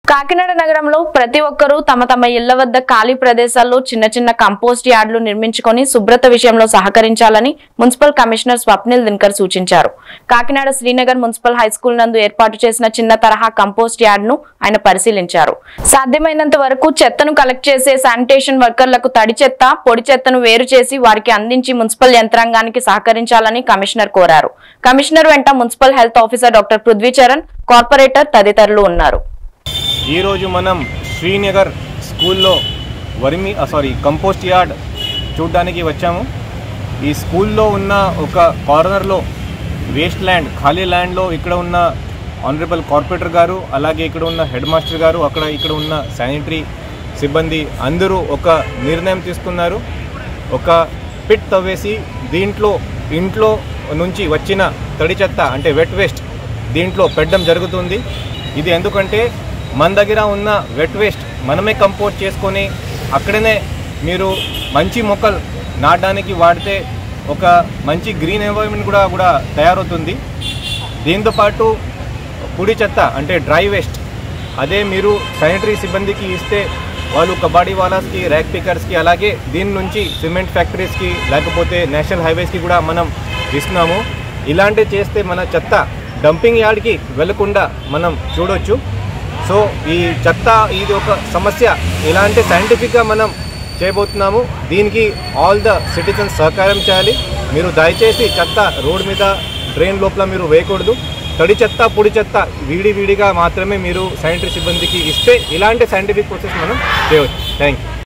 కాకినాడ నగరంలో ప్రతి ఒక్కరూ తమ తమ ఇళ్ల వద్ద ఖాళీ ప్రదేశాల్లో చిన్న చిన్న కంపోస్ట్ యార్డులు నిర్మించుకొని శుభ్రత విషయంలో సహకరించాలని మున్సిపల్ కమిషనర్ స్వప్నిల్ దినకర్ సూచించారు కాకినాడ శ్రీనగర్ మున్సిపల్ హైస్కూల్ నందు ఏర్పాటు చేసిన చిన్న తరహా కంపోస్ట్ యార్డ్ ను ఆయన పరిశీలించారు సాధ్యమైనంత వరకు చెత్తను కలెక్ట్ చేసే శానిటేషన్ వర్కర్లకు తడి చెత్త పొడి చెత్తను వేరు చేసి వారికి అందించి మున్సిపల్ యంత్రాంగానికి సహకరించాలని కమిషనర్ కోరారు కమిషనర్ వెంట municipal health officer doctor Prithvicharan corporator తదితరులు ఉన్నారు ఈరోజు మనం శ్రీనగర్ స్కూల్లో వరిమి సారీ కంపోస్ట్ యార్డ్ చూడడానికి వచ్చాము ఈ స్కూల్లో ఉన్న ఒక కార్నర్లో వేస్ట్ ల్యాండ్ ఖాళీ ల్యాండ్లో ఇక్కడ ఉన్న ఆనరబుల్ కార్పొరేటర్ గారు అలాగే ఇక్కడ ఉన్న హెడ్ మాస్టర్ గారు అక్కడ ఇక్కడ ఉన్న శానిటరీ సిబ్బంది అందరూ ఒక నిర్ణయం తీసుకున్నారు ఒక పిట్ తవ్వేసి దీంట్లో ఇంట్లో నుంచి వచ్చిన తడి చెత్త అంటే వెట్ వేస్ట్ దీంట్లో పెట్టడం జరుగుతుంది ఇది ఎందుకంటే మన దగ్గర ఉన్న వెట్ వేస్ట్ మనమే కంపోస్ట్ చేసుకొని అక్కడనే మీరు మంచి మొక్కలు నాటడానికి వాడితే ఒక మంచి గ్రీన్ ఎన్వైరన్మెంట్ కూడా కూడా తయారవుతుంది దీంతో పాటు పొడి చెత్త అంటే డ్రై వేస్ట్ అదే మీరు శానిటరీ సిబ్బందికి ఇస్తే వాళ్ళు కబాడీ వాలాస్కి ర్యాక్ పికర్స్కి అలాగే దీని నుంచి సిమెంట్ ఫ్యాక్టరీస్కి లేకపోతే నేషనల్ హైవేస్కి కూడా మనం ఇస్తున్నాము ఇలాంటివి చేస్తే మన చెత్త డంపింగ్ యార్డ్కి వెళ్లకుండా మనం చూడొచ్చు సో ఈ చెత్త ఇది ఒక సమస్య ఇలాంటి సైంటిఫిక్గా మనం చేయబోతున్నాము దీనికి ఆల్ ద సిటిజన్స్ సహకారం చేయాలి మీరు దయచేసి చెత్త రోడ్ మీద డ్రైన్ లోపల మీరు వేయకూడదు తడి చెత్త పొడి చెత్త విడి విడిగా మాత్రమే మీరు సైంటిఫిక్ సిబ్బందికి ఇస్తే ఇలాంటి సైంటిఫిక్ ప్రాసెస్ మనం చేయవచ్చు థ్యాంక్ యూ